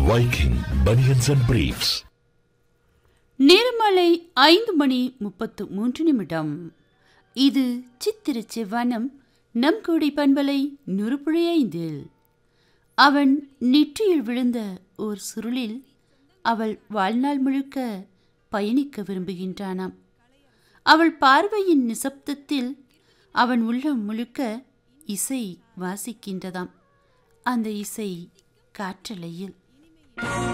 Viking Bunions and Briefs. நேரமாலை ஐந்து மணி முப்பத்து மூன்று நிமிடம் இது சித்திர செவ்வானம் நம் கோடி பண்பலை நுறுப்புழை ஐந்தில் அவன் நெற்றியில் விழுந்த ஓர் சுருளில் அவள் வாழ்நாள் முழுக்க பயணிக்க விரும்புகின்றானாம் அவள் பார்வையின் நிசப்தத்தில் அவன் உள்ளம் முழுக்க இசை வாசிக்கின்றதாம் அந்த இசை காற்றலையில்